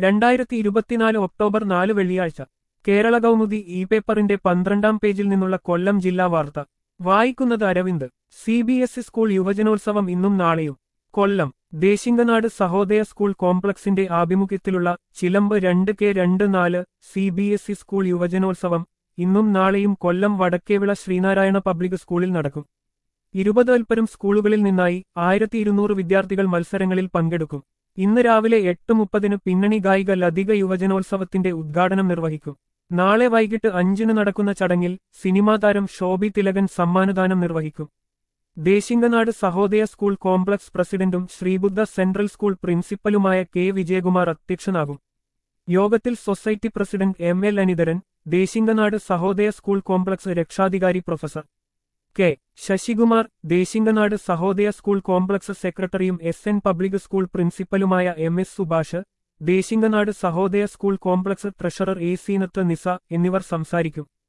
രണ്ടായിരത്തി ഇരുപത്തിനാല് ഒക്ടോബർ നാല് വെള്ളിയാഴ്ച കേരള കൗമുദി ഇ പേപ്പറിന്റെ പന്ത്രണ്ടാം പേജിൽ നിന്നുള്ള കൊല്ലം ജില്ലാ വാർത്ത വായിക്കുന്നത് Aravind C B S E school യുവജനോത്സവം ഇന്നും നാളെയും കൊല്ലം ദേശിംഗനാട് സഹോദയ സ്കൂൾ കോംപ്ലക്സിന്റെ ആഭിമുഖ്യത്തിലുള്ള ചിലമ്പ് രണ്ട് കെ രണ്ട് നാല് C B S E school യുവജനോത്സവം ഇന്നും നാളെയും കൊല്ലം വടക്കേവിള ശ്രീനാരായണ പബ്ലിക് സ്കൂളിൽ നടക്കും ഇരുപതൽപ്പരം സ്കൂളുകളിൽ നിന്നായി ആയിരത്തി ഇരുന്നൂറ് വിദ്യാർത്ഥികൾ മത്സരങ്ങളിൽ പങ്കെടുക്കും ഇന്ന് രാവിലെ എട്ട് മുപ്പതിന് പിന്നണി ഗായിക ലതിക യുവജനോത്സവത്തിന്റെ ഉദ്ഘാടനം നിർവഹിക്കും നാളെ വൈകിട്ട് അഞ്ചിന് നടക്കുന്ന ചടങ്ങിൽ സിനിമാ താരം ശോഭി തിലകൻ സമ്മാനദാനം നിർവഹിക്കും ദേശിംഗനാട് സഹോദയ സ്കൂൾ കോംപ്ലക്സ് പ്രസിഡന്റും ശ്രീബുദ്ധ സെൻട്രൽ സ്കൂൾ പ്രിൻസിപ്പലുമായ കെ വിജയകുമാർ അധ്യക്ഷനാകും യോഗത്തിൽ society president M L Anitharan Desinganad Sahodaya school complex രക്ഷാധികാരി professor K Sasikumar Desinganad Sahodaya school complex സെക്രട്ടറിയും എസ് എൻ പബ്ലിക് സ്കൂൾ പ്രിൻസിപ്പലുമായ M S Subhash Desinganad Sahodaya school complex treasurer A Seenath Nisa എന്നിവർ സംസാരിക്കും